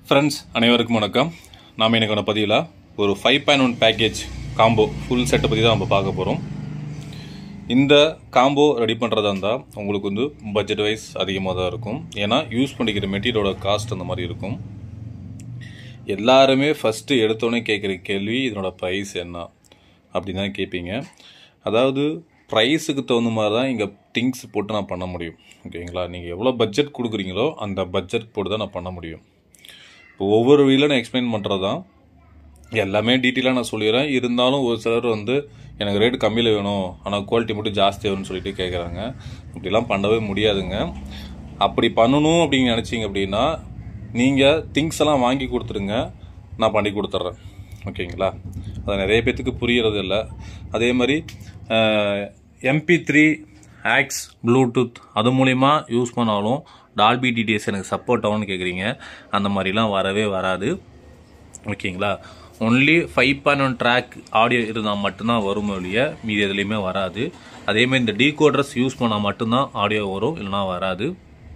friends அனைவருக்கும் வணக்கம் நாம் இன்னைக்கான பதிவில் ஒரு five point one package combo full செட்டை பற்றி தான் நம்ம பார்க்க போகிறோம் இந்த காம்போ ரெடி பண்ணுறதா இருந்தால் உங்களுக்கு வந்து பட்ஜெட் வைஸ் அதிகமாக தான் இருக்கும் ஏன்னா யூஸ் பண்ணிக்கிற மெட்டீரியலோட காஸ்ட் அந்த மாதிரி இருக்கும் எல்லாருமே ஃபஸ்ட்டு எடுத்தோன்னே கேட்குற கேள்வி இதனோட ப்ரைஸ் என்ன அப்படின்னு தான் கேட்பீங்க அதாவது ப்ரைஸுக்கு தகுந்த மாதிரி தான் இங்கே திங்ஸ் போட்டு நான் பண்ண முடியும் ஓகேங்களா நீங்கள் எவ்வளோ பட்ஜெட் கொடுக்குறீங்களோ அந்த பட்ஜெட் போட்டு தான் நான் பண்ண முடியும் இப்போ ஒவ்வொரு வீடியோவில் நான் எக்ஸ்பிளைன் பண்ணுறது தான் எல்லாமே டீட்டெயிலாக நான் சொல்லிடுறேன் இருந்தாலும் ஒரு சிலர் வந்து எனக்கு ரேட் கம்மியில் வேணும் ஆனால் குவாலிட்டி மட்டும் ஜாஸ்தி வேணும்னு சொல்லிட்டு கேட்குறாங்க இப்படிலாம் பண்ணவே முடியாதுங்க அப்படி பண்ணணும் அப்படின்னு நினச்சிங்க அப்படின்னா நீங்கள் திங்ஸ் எல்லாம் வாங்கி கொடுத்துருங்க நான் பண்ணி கொடுத்துட்றேன் ஓகேங்களா அது நிறைய பேர்த்துக்கு புரியறது இல்லை அதே மாதிரி எம்பி த்ரீ ஆக்ஸ் ப்ளூடூத் அது மூலிமா யூஸ் பண்ணாலும் டால்பி டிடிஎஸ் எனக்கு சப்போர்ட் ஆகும்னு கேட்குறீங்க அந்த மாதிரிலாம் வரவே வராது ஓகேங்களா only five point one track audio இருந்தால் மட்டும்தான் வரும் ஒழிய மீதி எதுலேயுமே வராது அதேமாதிரி இந்த டீகோட்ரஸ் யூஸ் பண்ணால் மட்டும்தான் ஆடியோ வரும் இல்லைனா வராது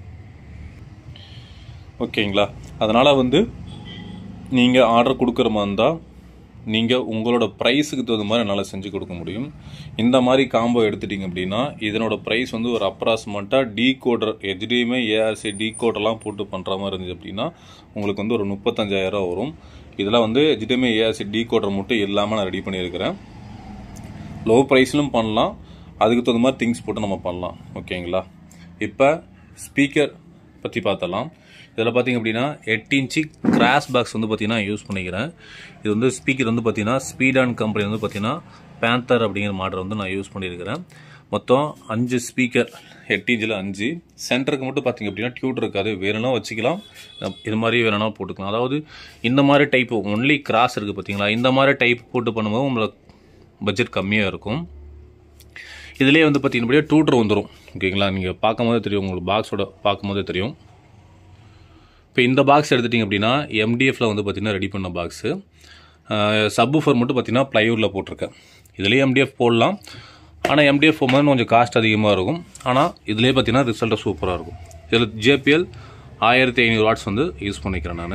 ஓகேங்களா அதனால் வந்து நீங்கள் ஆர்டர் கொடுக்குற மாதிரி இருந்தால் நீங்கள் உங்களோட ப்ரைஸுக்கு தகுந்த மாதிரி என்னால் செஞ்சு கொடுக்க முடியும் இந்த மாதிரி காம்போ எடுத்துட்டிங்க அப்படின்னா இதனோட ப்ரைஸ் வந்து ஒரு அப்ராக்சிமேட்டாக டீ கோடர் ஹெச்டிஎம்ஐ ஏஆர்சி டீ கோடர்லாம் போட்டு பண்ணுற மாதிரி இருந்துச்சு அப்படின்னா உங்களுக்கு வந்து ஒரு முப்பத்தஞ்சாயிரம் வரும் இதெல்லாம் வந்து ஹெச்டிஎம்ஐ ஏஆர்சி டீ கோடர் மட்டும் இல்லாமல் நான் ரெடி பண்ணியிருக்கிறேன் லோ ப்ரைஸ்லும் பண்ணலாம் அதுக்கு தகுந்த மாதிரி திங்ஸ் போட்டு நம்ம பண்ணலாம் ஓகேங்களா இப்போ ஸ்பீக்கர் பற்றி பார்த்தலாம் இதில் பார்த்தீங்க அப்படின்னா எட்டு இன்ச்சு கிராஸ் பாக்ஸ் வந்து பார்த்தீங்கன்னா யூஸ் பண்ணிக்கிறேன் இது வந்து ஸ்பீக்கர் வந்து பார்த்தீங்கன்னா ஸ்பீட் அண்ட் கம்பெனி வந்து பார்த்தீங்கன்னா பேந்தர் அப்படிங்கிற மாடல் வந்து நான் யூஸ் பண்ணியிருக்கிறேன் மொத்தம் அஞ்சு ஸ்பீக்கர் எட்டு இன்ச்சில் அஞ்சு சென்டருக்கு மட்டும் பார்த்தீங்க அப்படின்னா டியூட் இருக்காது வேணும்னா வச்சுக்கலாம் இது மாதிரி வேணும்னா போட்டுக்கலாம் அதாவது இந்த மாதிரி டைப் ஒன்லி கிராஸ் இருக்குது பார்த்தீங்களா இந்த மாதிரி டைப் போட்டு பண்ணும்போது உங்களுக்கு பட்ஜெட் கம்மியாக இருக்கும் இதுலேயே வந்து பார்த்தீங்கன்னா டூட்டர் வந்துடும் ஓகேங்களா நீங்கள் பார்க்கும் போதே தெரியும் உங்களுக்கு பாக்ஸோட பார்க்கும் போதே தெரியும் இப்போ இந்த பாக்ஸ் எடுத்துட்டிங்க அப்படின்னா எம்டிஎஃப்ல வந்து பார்த்திங்கன்னா ரெடி பண்ண பாக்ஸு சப்ஃபர் மட்டும் பார்த்திங்கன்னா ப்ளைவுட்டில் போட்டிருக்கேன் இதுலேயே எம்டிஎஃப் போடலாம் ஆனால் எம்டிஎஃப் போகும்போது கொஞ்சம் காஸ்ட் அதிகமாக இருக்கும் ஆனால் இதுலேயே பார்த்திங்கன்னா ரிசல்ட்டு சூப்பராக இருக்கும் இதில் ஜேபிஎல் ஆயிரத்தி ஐநூறு வாட்ஸ் வந்து யூஸ் பண்ணிக்கிறேன் நான்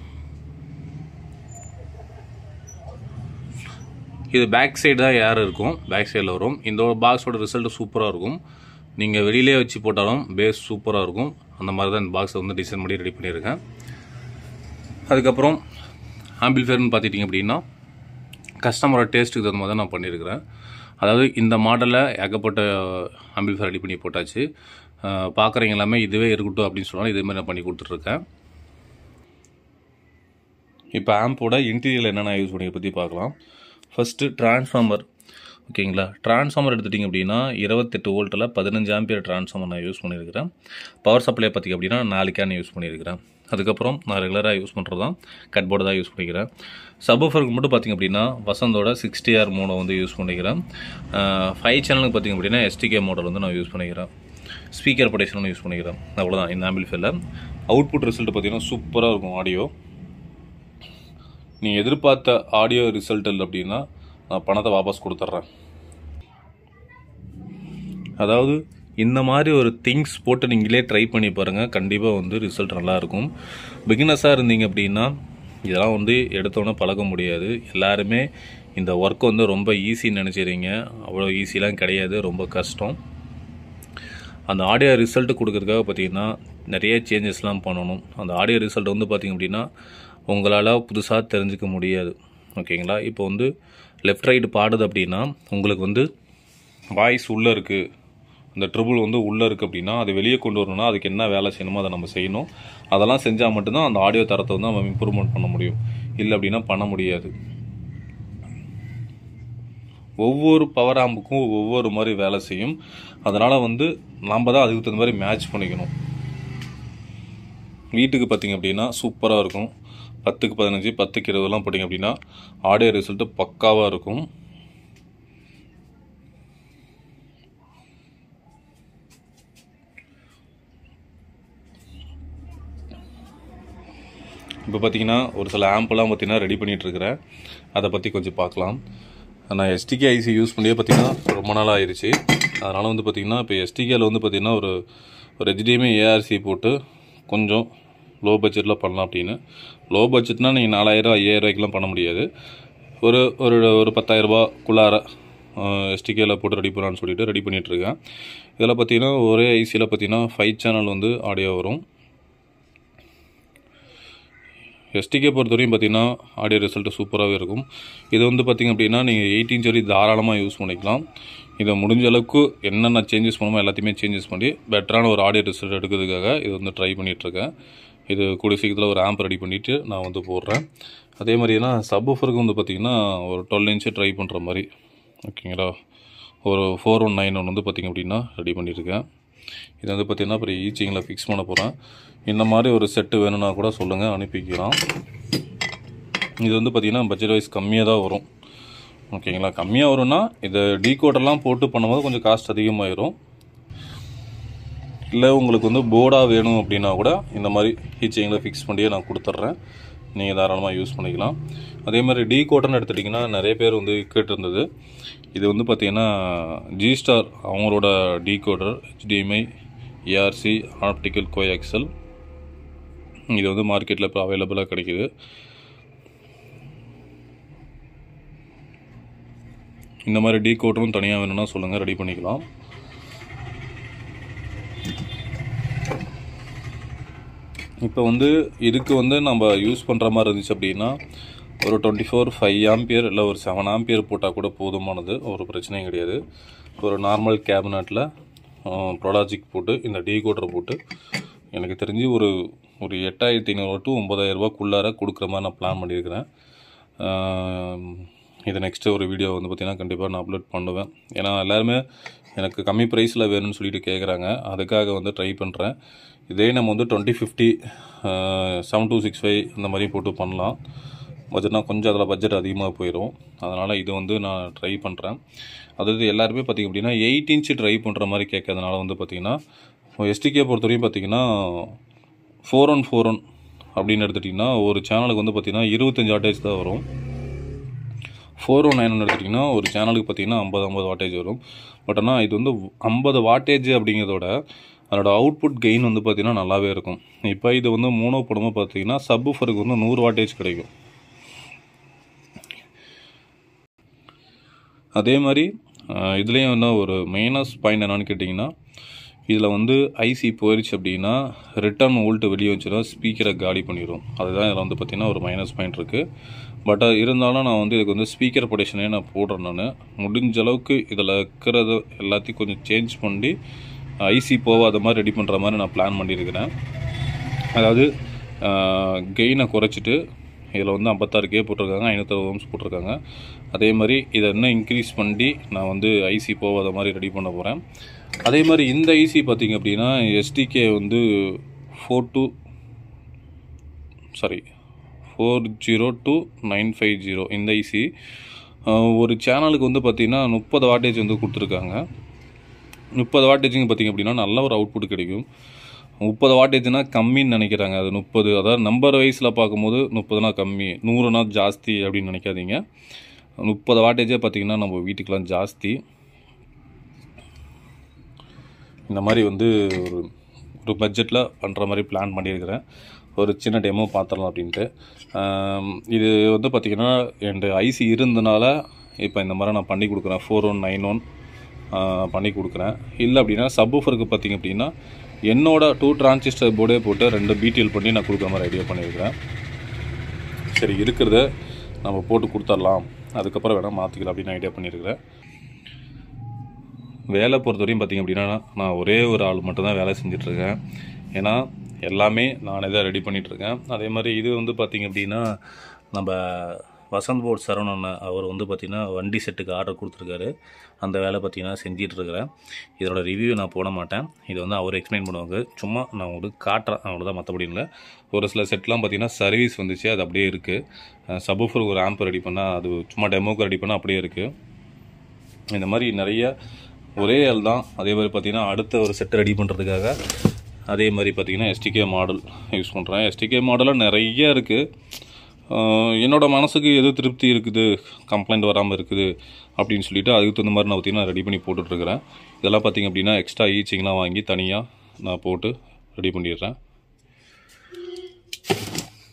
இது பேக் சைடு தான் ஏர் இருக்கும் பேக் சைடில் வரும் இந்த பாக்ஸோட ரிசல்ட்டு சூப்பராக இருக்கும் நீங்கள் வெளியிலே வச்சு போட்டாலும் பேஸ் சூப்பராக இருக்கும் அந்த மாதிரி தான் இந்த பாக்ஸை வந்து டிசைன் பண்ணி ரெடி பண்ணியிருக்கேன் அதுக்கப்புறம் ஆம்பிள்ஃபேர்னு பார்த்துட்டிங்க அப்படின்னா கஸ்டமரோட டேஸ்ட்டுக்கு தகுந்த மாதிரி தான் நான் பண்ணியிருக்கிறேன் அதாவது இந்த மாடலில் ஏகப்பட்ட ஆம்பிள்ஃபேர் ரெடி பண்ணி போட்டாச்சு பார்க்குறவங்க எல்லாமே இதுவே இருக்கட்டும் அப்படின்னு சொன்னாலும் இதே மாதிரி நான் பண்ணி கொடுத்துட்ருக்கேன் இப்போ ஆம்போட இன்டீரியல் என்னென்ன யூஸ் பண்ணி பற்றி பார்க்கலாம் ஃபஸ்ட்டு டிரான்ஸ்ஃபார்மர் ஓகேங்களா டிரான்ஸ்ஃபார்மர் எடுத்துட்டிங்க அப்படின்னா இருபத்தெட்டு வோல்ட்டில் பதினஞ்சு ஆம்பியர் டிரான்ஸ்ஃபார்மர் நான் யூஸ் பண்ணியிருக்கிறேன் பவர் சப்ளை பார்த்திங்க அப்படின்னா நாலு கேன் யூஸ் பண்ணியிருக்கிறேன் அதுக்கப்புறம் நான் ரெகுலராக யூஸ் பண்ணுறது தான் கட் போர்டு தான் யூஸ் பண்ணிக்கிறேன் சப்ஃபருக்கு மட்டும் பார்த்திங்க அப்படின்னா வசந்தோட சிக்ஸ்டி ஆர் மோடை வந்து யூஸ் பண்ணிக்கிறேன் ஃபைவ் சேனலுக்கு பார்த்திங்க அப்படின்னா எஸ்டிகே மாடல் வந்து நான் யூஸ் பண்ணிக்கிறேன் ஸ்பீக்கர் பொட்டேஷன் யூஸ் பண்ணிக்கிறேன் அவ்வளோதான் இந்த ஆம்பிள்ஃபேரில் அவுட்புட் ரிசல்ட் பார்த்திங்கன்னா சூப்பராக இருக்கும் ஆடியோ நீங்கள் எதிர்பார்த்த ஆடியோ ரிசல்ட் இல்லை அப்படின்னா நான் பணத்தை வாபஸ் கொடுத்துட்றேன் அதாவது இந்த மாதிரி ஒரு திங்ஸ் போட்டு நீங்களே ட்ரை பண்ணி பாருங்கள் கண்டிப்பாக வந்து ரிசல்ட் நல்லாயிருக்கும் பிகினஸாக இருந்தீங்க அப்படின்னா இதெல்லாம் வந்து எடுத்தோன்னே பழக முடியாது எல்லாருமே இந்த ஒர்க் வந்து ரொம்ப ஈஸின்னு நினச்சிடுறீங்க அவ்வளோ ஈஸிலாம் கிடையாது ரொம்ப கஷ்டம் அந்த ஆடியோ ரிசல்ட் கொடுக்கறதுக்காக பார்த்தீங்கன்னா நிறைய சேஞ்சஸ்லாம் பண்ணணும் அந்த ஆடியோ ரிசல்ட் வந்து பார்த்திங்க அப்படின்னா உங்களால் புதுசாக தெரிஞ்சுக்க முடியாது ஓகேங்களா இப்போ வந்து லெஃப்ட் ரைட் பாடுது அப்படின்னா உங்களுக்கு வந்து வாய்ஸ் உள்ளே இருக்குது அந்த ட்ரிபிள் வந்து உள்ளே இருக்குது அப்படின்னா அது வெளியே கொண்டு வரணும்னா அதுக்கு என்ன வேலை செய்யணுமோ அதை நம்ம செய்யணும் அதெல்லாம் செஞ்சால் மட்டும்தான் அந்த ஆடியோ தரத்தை வந்து நம்ம இம்ப்ரூவ்மெண்ட் பண்ண முடியும் இல்லை அப்படின்னா பண்ண முடியாது ஒவ்வொரு பவர் ஆம்புக்கும் ஒவ்வொரு மாதிரி வேலை செய்யும் அதனால் வந்து நம்ம தான் அதுக்கு தகுந்த மாதிரி மேட்ச் பண்ணிக்கணும் வீட்டுக்கு பார்த்திங்க அப்படின்னா சூப்பராக இருக்கும் பத்துக்கு பதினஞ்சு பத்துக்கு இருபதுலாம் போட்டிங்க அப்படின்னா ஆடியோ ரிசல்ட்டு பக்காவாக இருக்கும் இப்போ பார்த்தீங்கன்னா ஒரு சில ஆம்பெல்லாம் பார்த்தீங்கன்னா ரெடி பண்ணிகிட்ருக்கிறேன் அதை பற்றி கொஞ்சம் பார்க்கலாம் நான் எஸ்டிகே ஐசி யூஸ் பண்ணியே பார்த்தீங்கன்னா ரொம்ப நாள் ஆயிடுச்சு அதனால் வந்து பார்த்திங்கன்னா இப்போ எஸ்டிகேல வந்து பார்த்திங்கன்னா ஒரு ஒரு ஹெச்டிஎம்ஐ ஏஆர்சி போட்டு கொஞ்சம் லோ பட்ஜெட்டில் பண்ணலாம் அப்படின்னு லோ பட்ஜெட்னால் நீங்கள் நாலாயிரம் ஐயாயிரம் ரூபாய்க்குலாம் பண்ண முடியாது ஒரு ஒரு ஒரு பத்தாயிரரூபாக்குள்ளார எஸ்டிகேல போட்டு ரெடி பண்ணலான்னு சொல்லிட்டு ரெடி பண்ணிகிட்ருக்கேன் இதில் பார்த்தீங்கன்னா ஒரே ஐசியில் பார்த்தீங்கன்னா ஃபைவ் சேனல் வந்து ஆடியோ வரும் எஸ்டிகே பொறுத்தவரையும் பார்த்தீங்கன்னா ஆடியோ ரிசல்ட்டு சூப்பராகவே இருக்கும் இது வந்து பார்த்திங்க அப்படின்னா நீங்கள் எயிட்டீன் சொல்லி தாராளமாக யூஸ் பண்ணிக்கலாம் இதை முடிஞ்ச அளவுக்கு என்னென்ன சேஞ்சஸ் பண்ணுமோ எல்லாத்தையுமே சேஞ்சஸ் பண்ணி பெட்டரான ஒரு ஆடியோ ரிசல்ட் எடுக்கிறதுக்காக இது வந்து ட்ரை பண்ணிகிட்ருக்கேன் இது கூடிய சீக்கிரத்தில் ஒரு ஆம்ப் ரெடி பண்ணிவிட்டு நான் வந்து போடுறேன் அதே மாதிரினா சப்ஃபருக்கு வந்து பார்த்திங்கன்னா ஒரு டுவெல் இன்ச்சு ட்ரை பண்ணுற மாதிரி ஓகேங்களா ஒரு ஃபோர் ஒன் நைன் ஒன் வந்து பார்த்திங்க அப்படின்னா ரெடி பண்ணியிருக்கேன் இது வந்து பார்த்திங்கன்னா அப்புறம் ஈச்சிங்கில் ஃபிக்ஸ் பண்ண போகிறேன் இந்த மாதிரி ஒரு செட்டு வேணும்னா கூட சொல்லுங்கள் அனுப்பிக்கலாம் இது வந்து பார்த்திங்கன்னா பட்ஜெட் வைஸ் கம்மியாக தான் வரும் ஓகேங்களா கம்மியாக வரும்னா இதை டீகோடெல்லாம் போட்டு பண்ணும்போது கொஞ்சம் காஸ்ட் அதிகமாயிரும் இல்லை உங்களுக்கு வந்து போர்டாக வேணும் அப்படின்னா கூட இந்த மாதிரி ஹீச்சிங்கில் ஃபிக்ஸ் பண்ணியே நான் கொடுத்துட்றேன் நீங்கள் தாராளமாக யூஸ் பண்ணிக்கலாம் அதே மாதிரி டீ கோட்டர்னு எடுத்துட்டிங்கன்னா நிறைய பேர் வந்து கேட்டிருந்தது இது வந்து பார்த்திங்கன்னா ஜி ஸ்டார் அவங்களோட decoder HDMI ARC optical coaxial இது வந்து மார்க்கெட்டில் இப்போ அவைலபிளாக கிடைக்குது இந்த மாதிரி டீ கோட்டரும் தனியாக வேணும்னா சொல்லுங்கள் ரெடி பண்ணிக்கலாம் இப்போ வந்து இதுக்கு வந்து நம்ம யூஸ் பண்ணுற மாதிரி இருந்துச்சு அப்படின்னா ஒரு டுவெண்ட்டி ஃபோர் ஃபைவ் ஆம்பியர் இல்லை ஒரு செவன் ஆம்பியர் போட்டால் கூட போதுமானது ஒரு பிரச்சனையும் கிடையாது ஒரு நார்மல் கேபினட்டில் ப்ரோலாஜிக் போட்டு இந்த டீ கோட்டர் போட்டு எனக்கு தெரிஞ்சு ஒரு ஒரு எட்டாயிரத்தி ஐநூறு டு ஒம்பதாயிரரூபாக்குள்ளார கொடுக்குற மாதிரி நான் பிளான் பண்ணியிருக்கிறேன் இது நெக்ஸ்ட்டு ஒரு வீடியோ வந்து பார்த்திங்கன்னா கண்டிப்பாக நான் அப்லோட் பண்ணுவேன் ஏன்னா எல்லாருமே எனக்கு கம்மி ப்ரைஸில் வேணும்னு சொல்லிட்டு கேட்குறாங்க அதுக்காக வந்து ட்ரை பண்ணுறேன் இதே நம்ம வந்து twenty fifty seven two six five இந்த மாதிரி போட்டு பண்ணலாம் பட்ஜெட்னா கொஞ்சம் அதில் பட்ஜெட் அதிகமாக போயிடும் அதனால் இது வந்து நான் ட்ரை பண்ணுறேன் அதாவது எல்லாருமே பார்த்திங்க அப்படின்னா எயிட் இன்ச்சு ட்ரை பண்ணுற மாதிரி கேட்கறதுனால வந்து பார்த்திங்கன்னா எஸ்டிகே பொறுத்தவரையும் பார்த்திங்கன்னா ஃபோர் ஒன் ஃபோர் ஒன் அப்படின்னு எடுத்துட்டிங்கன்னா ஒரு சேனலுக்கு வந்து பார்த்திங்கன்னா இருபத்தஞ்சி வாட்டேஜ் தான் வரும் ஃபோர் ஒன் நைன் எடுத்துட்டிங்கன்னா ஒரு சேனலுக்கு பார்த்திங்கன்னா ஐம்பது ஐம்பது வாட்டேஜ் வரும் பட் ஆனால் இது வந்து ஐம்பது வாட்டேஜ் அப்படிங்கிறதோட அதோட அவுட்புட் கெயின் வந்து பார்த்திங்கன்னா நல்லாவே இருக்கும் இப்போ இது வந்து மூணோ போடும்போது பார்த்தீங்கன்னா சப்ஃபருக்கு வந்து நூறு வாட்டேஜ் கிடைக்கும் அதே மாதிரி இதுலேயும் என்ன ஒரு மைனஸ் பாயிண்ட் என்னன்னு கேட்டிங்கன்னா இதில் வந்து ஐசி போயிடுச்சு அப்படின்னா ரிட்டர்ன் வோல்ட் வெளியே வச்சுன்னா ஸ்பீக்கரை காலி பண்ணிடும் அதுதான் இதில் வந்து பார்த்திங்கன்னா ஒரு மைனஸ் பாயிண்ட் இருக்குது பட் இருந்தாலும் நான் வந்து இதுக்கு வந்து ஸ்பீக்கர் ப்ரொடெக்ஷனே நான் போடுறேன் நான் முடிஞ்ச அளவுக்கு இதில் இருக்கிறத எல்லாத்தையும் கொஞ்சம் சேஞ்ச் பண்ணி ஐசி போகாத மாதிரி ரெடி பண்ணுற மாதிரி நான் பிளான் பண்ணியிருக்கிறேன் அதாவது கெயினை குறைச்சிட்டு இதில் வந்து ஐம்பத்தாறு கே போட்டிருக்காங்க ஐநூற்றறுபது ஓம்ஸ் போட்டிருக்காங்க அதே மாதிரி இதை இன்னும் இன்க்ரீஸ் பண்ணி நான் வந்து ஐசி போகாத மாதிரி ரெடி பண்ண போகிறேன் அதே மாதிரி இந்த ஐசி பார்த்திங்க அப்படின்னா எஸ்டிகே வந்து four two sorry four zero two nine five zero இந்த ஐசி ஒரு சேனலுக்கு வந்து பார்த்திங்கன்னா முப்பது வாட்டேஜ் வந்து கொடுத்துருக்காங்க முப்பது வாட்டேஜுங்க பார்த்திங்க அப்படின்னா நல்ல ஒரு அவுட்புட் கிடைக்கும் முப்பது வாட்டேஜ்னா கம்மின்னு நினைக்கிறாங்க அது முப்பது அதாவது நம்பர் வைஸில் பார்க்கும்போது முப்பதுனா கம்மி நூறுனா ஜாஸ்தி அப்படின்னு நினைக்காதீங்க முப்பது வாட்டேஜே பார்த்திங்கன்னா நம்ம வீட்டுக்கெலாம் ஜாஸ்தி இந்த மாதிரி வந்து ஒரு ஒரு பட்ஜெட்டில் பண்ணுற மாதிரி பிளான் பண்ணியிருக்கிறேன் ஒரு சின்ன டெமோ பார்த்துடலாம் அப்படின்ட்டு இது வந்து பார்த்திங்கன்னா என் ஐசி இருந்தனால இப்போ இந்த மாதிரி நான் பண்ணி கொடுக்குறேன் ஃபோர் ஒன் நைன் ஒன் பண்ணி கொடுக்குறேன் இல்லை அப்படின்னா சப்ஃபருக்கு பார்த்திங்க அப்படின்னா என்னோட டூ டிரான்சிஸ்டர் போர்டே போட்டு ரெண்டு பிடிஎல் பண்ணி நான் கொடுக்குற மாதிரி ஐடியா பண்ணியிருக்கிறேன் சரி இருக்கிறத நம்ம போட்டு கொடுத்துடலாம் அதுக்கப்புறம் வேணால் மாற்றிக்கலாம் அப்படின்னு ஐடியா பண்ணியிருக்கிறேன் வேலை பொறுத்தவரையும் பார்த்திங்க அப்படின்னா நான் ஒரே ஒரு ஆள் மட்டும்தான் வேலை செஞ்சிட்ருக்கேன் ஏன்னா எல்லாமே நானே தான் ரெடி பண்ணிகிட்ருக்கேன் அதே மாதிரி இது வந்து பார்த்திங்க அப்படின்னா நம்ம வசந்த் போர்ட் சரவணன் அவர் வந்து பார்த்திங்கன்னா வண்டி செட்டுக்கு ஆர்டர் கொடுத்துருக்காரு அந்த வேலை பார்த்திங்கன்னா செஞ்சிட்ருக்கிறேன் இதோட ரிவ்யூ நான் போட மாட்டேன் இது வந்து அவர் எக்ஸ்பிளைன் பண்ணுவாங்க சும்மா நான் உங்களுக்கு காட்டுறேன் அவ்வளோதான் மற்றபடி இல்லை ஒரு சில செட்லாம் பார்த்திங்கன்னா சர்வீஸ் வந்துச்சு அது அப்படியே இருக்குது சபூஃபர் ஒரு ஆம்ப் ரெடி பண்ணால் அது சும்மா டெமோக்கு ரெடி பண்ணால் அப்படியே இருக்குது இந்த மாதிரி நிறைய ஒரே ஆள் தான் அதே மாதிரி பார்த்திங்கன்னா அடுத்த ஒரு செட் ரெடி பண்ணுறதுக்காக அதே மாதிரி பார்த்திங்கன்னா எஸ்டிகே மாடல் யூஸ் பண்ணுறேன் எஸ்டிகே மாடலாக நிறைய இருக்குது என்னோட மனசுக்கு எது திருப்தி இருக்குது கம்ப்ளைண்ட் வராமல் இருக்குது அப்படின்னு சொல்லிட்டு அதுக்கு தகுந்த மாதிரி நான் பார்த்திங்கன்னா ரெடி பண்ணி போட்டுட்ருக்கிறேன் இதெல்லாம் பார்த்திங்க அப்படின்னா எக்ஸ்ட்ரா ஈச்சிங்லாம் வாங்கி தனியாக நான் போட்டு ரெடி பண்ணிடுறேன்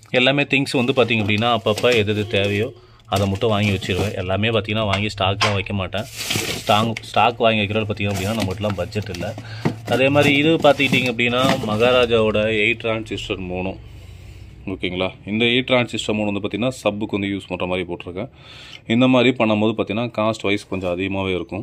எல்லாமே திங்ஸ் வந்து பார்த்திங்க அப்படின்னா அப்பப்போ எது எது தேவையோ அதை மட்டும் வாங்கி வச்சிருவேன் எல்லாமே பார்த்திங்கன்னா வாங்கி ஸ்டாக்லாம் வைக்க மாட்டேன் ஸ்டாக் ஸ்டாக் வாங்கி வைக்கிறது பார்த்திங்க அப்படின்னா நம்மகிட்டலாம் பட்ஜெட் இல்லை அதே மாதிரி இது பார்த்துக்கிட்டிங்க அப்படின்னா மகாராஜாவோட எயிட் டிரான்சிஸ்டர் மூணும் ஓகேங்களா இந்த எயிட் டிரான்சிஸ்டர் மூணு வந்து பார்த்திங்கன்னா சப்புக்கு வந்து யூஸ் பண்ணுற மாதிரி போட்டிருக்கேன் இந்த மாதிரி பண்ணும்போது பார்த்திங்கன்னா காஸ்ட் வைஸ் கொஞ்சம் அதிகமாகவே இருக்கும்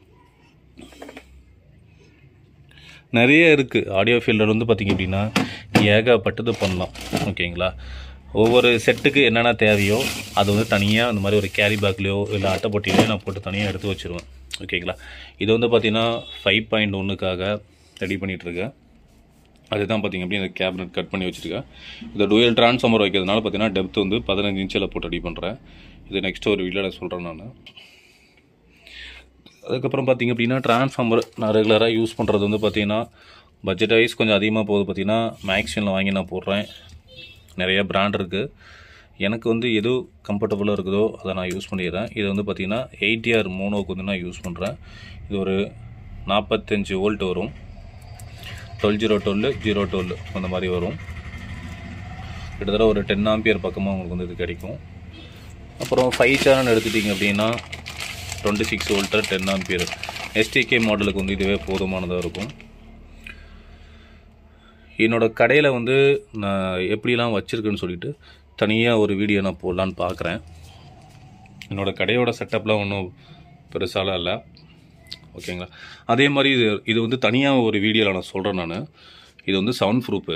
நிறைய இருக்குது ஆடியோ ஃபீல்டில் வந்து பார்த்திங்க அப்படின்னா ஏகப்பட்டது பண்ணலாம் ஓகேங்களா ஒவ்வொரு செட்டுக்கு என்னென்ன தேவையோ அது வந்து தனியாக அந்த மாதிரி ஒரு கேரி பேக்லேயோ இல்லை அட்டைப்பட்டிலையோ நான் போட்டு தனியாக எடுத்து வச்சுருவேன் ஓகேங்களா இது வந்து பார்த்திங்கன்னா ஃபைவ் பாயிண்ட் ஒன்றுக்காக ரெடி பண்ணிகிட்ருக்கேன் அதுதான் பார்த்திங்க அப்படி இந்த கேபினட் கட் பண்ணி வச்சுருக்கேன் இந்த டுவெல் ட்ரான்ஸ்ஃபார்மர் வைக்கிறதுனால பார்த்தீங்கன்னா டெப்த் வந்து பதினஞ்சு இன்ச்சில் போட்டு ரெடி பண்ணுறேன் இது நெக்ஸ்ட் ஒரு வீடியோவில் சொல்கிறேன் நான் அதுக்கப்புறம் பார்த்திங்க அப்படின்னா ட்ரான்ஸ்ஃபார்மர் நான் ரெகுலராக யூஸ் பண்ணுறது வந்து பார்த்திங்கன்னா பட்ஜெட் வைஸ் கொஞ்சம் அதிகமாக போகுது பார்த்திங்கன்னா மேக்ஸினில் வாங்கி நான் போடுறேன் நிறைய பிராண்ட் இருக்குது எனக்கு வந்து எது கம்ஃபர்டபுளாக இருக்குதோ அதை நான் யூஸ் பண்ணிடுறேன் இது வந்து பார்த்திங்கன்னா எயிட்டிஆர் மோனோக்கு வந்து நான் யூஸ் பண்ணுறேன் இது ஒரு நாற்பத்தஞ்சு வோல்ட் வரும் twelve zero twelve zero twelve அந்த மாதிரி வரும் கிட்டத்தட்ட ஒரு டென் ஆம்பியர் பக்கமாக உங்களுக்கு வந்து இது கிடைக்கும் அப்புறம் ஃபைவ் சேனல் எடுத்துட்டிங்க அப்படின்னா டுவெண்ட்டி சிக்ஸ் வோல்ட்டர் டென் ஆம்பியர் எஸ்டிகே மாடலுக்கு வந்து இதுவே போதுமானதாக இருக்கும் என்னோட கடையில் வந்து நான் எப்படிலாம் வச்சுருக்கேன்னு சொல்லிட்டு தனியாக ஒரு வீடியோ நான் போடலான்னு பார்க்குறேன் என்னோடய கடையோட செட்டப்லாம் ஒன்றும் பெருசாலாம் இல்லை ஓகேங்களா அதே மாதிரி இது இது வந்து தனியாக ஒரு வீடியோவில் நான் சொல்கிறேன் நான் இது வந்து சவுண்ட் ப்ரூஃபு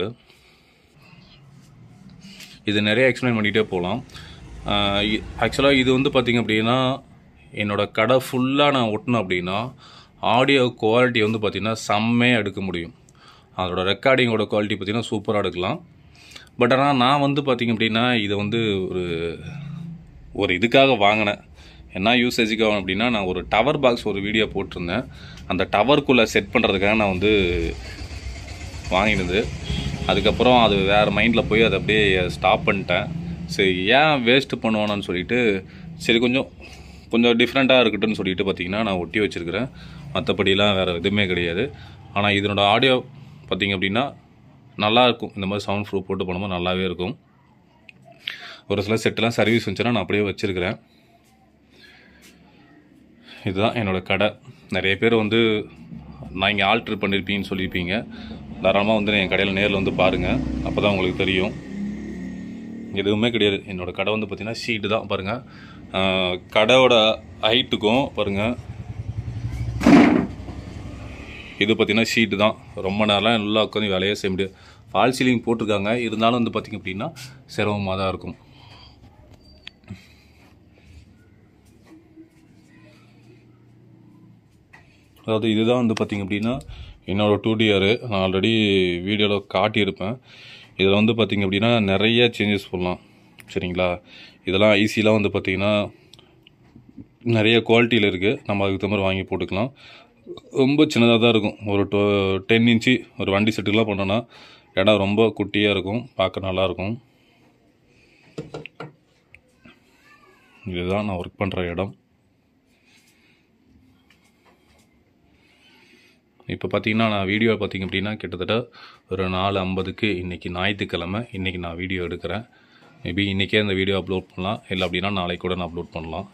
இது நிறைய எக்ஸ்பிளைன் பண்ணிகிட்டே போகலாம் ஆக்சுவலாக இது வந்து பார்த்திங்க அப்படின்னா என்னோடய கடை ஃபுல்லாக நான் ஒட்டினேன் அப்படின்னா ஆடியோ குவாலிட்டி வந்து பார்த்திங்கன்னா செம்மையாக எடுக்க முடியும் அதோட ரெக்கார்டிங்கோட குவாலிட்டி பார்த்திங்கன்னா சூப்பராக எடுக்கலாம் பட் ஆனால் நான் வந்து பார்த்திங்க அப்படின்னா இதை வந்து ஒரு ஒரு இதுக்காக வாங்கினேன் என்ன யூசேஜுக்காக அப்படின்னா நான் ஒரு டவர் பாக்ஸ் ஒரு வீடியோ போட்டிருந்தேன் அந்த டவருக்குள்ளே செட் பண்ணுறதுக்காக நான் வந்து வாங்கினது அதுக்கப்புறம் அது வேறு மைண்டில் போய் அதை அப்படியே ஸ்டாப் பண்ணிட்டேன் சரி ஏன் வேஸ்ட்டு பண்ணுவானான்னு சொல்லிட்டு சரி கொஞ்சம் கொஞ்சம் டிஃப்ரெண்ட்டாக இருக்கட்டும்னு சொல்லிட்டு பார்த்தீங்கன்னா நான் ஒட்டி வச்சுருக்கிறேன் மற்றபடிலாம் வேறு எதுவுமே கிடையாது ஆனால் இதனோட ஆடியோ பார்த்தீங்க அப்படின்னா நல்லாயிருக்கும் இந்த மாதிரி சவுண்ட் ப்ரூஃப் போட்டு பண்ணும்போது நல்லாவே இருக்கும் ஒரு சில செட்டெல்லாம் சர்வீஸ் வந்துச்சுன்னா நான் அப்படியே வச்சுருக்கிறேன் இதுதான் என்னோடய கடை நிறைய பேர் வந்து நான் இங்கே ஆல்ட்ரு பண்ணியிருப்பீங்கன்னு சொல்லியிருப்பீங்க தாராளமாக வந்து என் கடையில் நேரில் வந்து பாருங்கள் அப்போ தான் உங்களுக்கு தெரியும் எதுவுமே கிடையாது என்னோடய கடை வந்து பார்த்திங்கன்னா ஷீட்டு தான் பாருங்கள் கடையோட ஹைட்டுக்கும் பாருங்கள் இது பார்த்திங்கன்னா ஷீட்டு தான் ரொம்ப நேரம் நல்லா உட்காந்து வேலையே செய்ய முடியாது ஃபால் சீலிங் போட்டிருக்காங்க இருந்தாலும் வந்து பார்த்திங்க அப்படின்னா சிரமமாக தான் இருக்கும் அதாவது இதுதான் வந்து பார்த்திங்க அப்படின்னா என்னோடய டூ டிஆர் நான் ஆல்ரெடி வீடியோவில் காட்டியிருப்பேன் இதில் வந்து பார்த்திங்க அப்படின்னா நிறைய சேஞ்சஸ் பண்ணலாம் சரிங்களா இதெல்லாம் ஐசிலாம் வந்து பார்த்திங்கன்னா நிறைய குவாலிட்டியில் இருக்குது நம்ம அதுக்கு தகுந்த மாதிரி வாங்கி போட்டுக்கலாம் ரொம்ப சின்னதாக தான் இருக்கும் ஒரு டொ டென் இன்ச்சு ஒரு வண்டி செட்டுக்கெலாம் பண்ணோன்னா இடம் ரொம்ப குட்டியாக இருக்கும் பார்க்க நல்லாயிருக்கும் இதுதான் நான் ஒர்க் பண்ணுற இடம் இப்போ பார்த்தீங்கன்னா நான் வீடியோ பார்த்தீங்க அப்படின்னா கிட்டத்தட்ட ஒரு நாலு ஐம்பதுக்கு இன்றைக்கி ஞாயிற்றுக்கிழமை இன்றைக்கி நான் வீடியோ எடுக்கிறேன் மேபி இன்றைக்கே அந்த வீடியோ அப்லோட் பண்ணலாம் இல்லை அப்படின்னா நாளைக்கு கூட நான் அப்லோட் பண்ணலாம்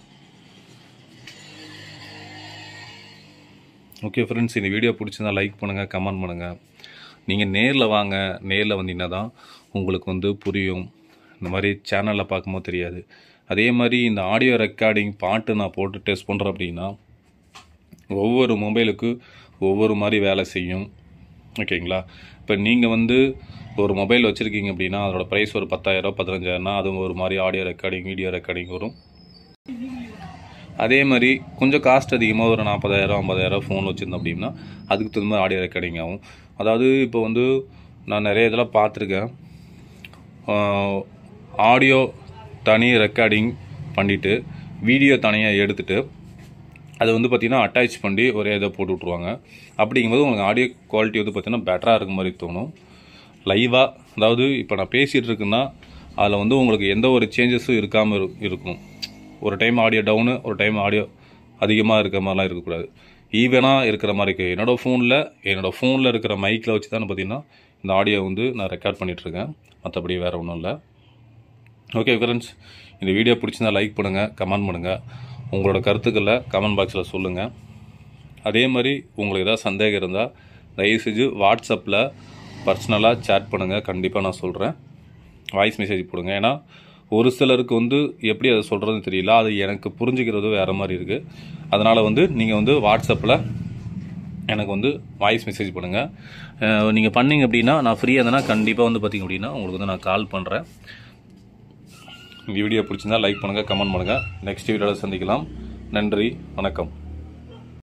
ஓகே ஃப்ரெண்ட்ஸ் இந்த வீடியோ பிடிச்சிருந்தா லைக் பண்ணுங்கள் கமெண்ட் பண்ணுங்கள் நீங்கள் நேரில் வாங்க நேரில் வந்தீங்கன்னா தான் உங்களுக்கு வந்து புரியும் இந்த மாதிரி சேனலில் பார்க்கும்போது தெரியாது அதே மாதிரி இந்த ஆடியோ ரெக்கார்டிங் பாட்டு நான் போட்டு டெஸ்ட் பண்ணுறேன் அப்படின்னா ஒவ்வொரு மொபைலுக்கு ஒவ்வொரு மாதிரி வேலை செய்யும் ஓகேங்களா இப்போ நீங்கள் வந்து ஒரு மொபைல் வச்சுருக்கீங்க அப்படின்னா அதோட ப்ரைஸ் ஒரு பத்தாயிரம் பதினஞ்சாயிரம்னா அதுவும் ஒரு மாதிரி ஆடியோ ரெக்கார்டிங் வீடியோ ரெக்கார்டிங் வரும் அதே மாதிரி கொஞ்சம் காஸ்ட் அதிகமாக ஒரு நாற்பதாயிரம் ஐம்பதாயிரம் ஃபோன் வச்சுருந்தோம் அப்படின்னா அதுக்கு தகுந்த மாதிரி ஆடியோ ரெக்கார்டிங் ஆகும் அதாவது இப்போ வந்து நான் நிறைய இதெல்லாம் பார்த்துருக்கேன் ஆடியோ தனி ரெக்கார்டிங் பண்ணிவிட்டு வீடியோ தனியாக எடுத்துகிட்டு அதை வந்து பார்த்திங்கன்னா அட்டாச் பண்ணி ஒரே இதை போட்டு விட்ருவாங்க அப்படிங்கும்போது உங்களுக்கு ஆடியோ குவாலிட்டி வந்து பார்த்திங்கன்னா பெட்டராக இருக்க மாதிரி தோணும் லைவாக அதாவது இப்போ நான் பேசிகிட்டு இருக்குன்னா அதில் வந்து உங்களுக்கு எந்த ஒரு சேஞ்சஸும் இருக்காமல் இரு இருக்கும் ஒரு டைம் ஆடியோ டவுனு ஒரு டைம் ஆடியோ அதிகமாக இருக்கிற மாதிரிலாம் இருக்கக்கூடாது ஈவனாக இருக்கிற மாதிரி இருக்குது என்னோடய ஃபோனில் என்னோடய ஃபோனில் இருக்கிற மைக்கில் வச்சு தான் பார்த்திங்கன்னா இந்த ஆடியோ வந்து நான் ரெக்கார்ட் பண்ணிகிட்ருக்கேன் மற்றபடி வேறு ஒன்றும் இல்லை ஓகே ஃப்ரெண்ட்ஸ் இந்த வீடியோ பிடிச்சிருந்தா லைக் பண்ணுங்கள் கமெண்ட் பண்ணுங்கள் உங்களோட கருத்துக்களை கமெண்ட் பாக்ஸில் சொல்லுங்கள் அதே மாதிரி உங்களுக்கு ஏதாவது சந்தேகம் இருந்தால் தயவு செஞ்சு வாட்ஸ்அப்பில் பர்சனலாக சேட் பண்ணுங்கள் கண்டிப்பாக நான் சொல்கிறேன் வாய்ஸ் மெசேஜ் போடுங்க ஏன்னா ஒரு சிலருக்கு வந்து எப்படி அதை சொல்கிறதுன்னு தெரியல அது எனக்கு புரிஞ்சுக்கிறது வேறு மாதிரி இருக்குது அதனால் வந்து நீங்கள் வந்து வாட்ஸ்அப்பில் எனக்கு வந்து வாய்ஸ் மெசேஜ் பண்ணுங்கள் நீங்கள் பண்ணீங்க அப்படின்னா நான் ஃப்ரீயாக இருந்தேன்னா கண்டிப்பாக வந்து பார்த்தீங்க அப்படின்னா உங்களுக்கு வந்து நான் கால் பண்ணுறேன் இந்த வீடியோ பிடிச்சிருந்தா லைக் பண்ணுங்கள் கமெண்ட் பண்ணுங்கள் நெக்ஸ்ட் வீடியோவில் சந்திக்கலாம் நன்றி வணக்கம்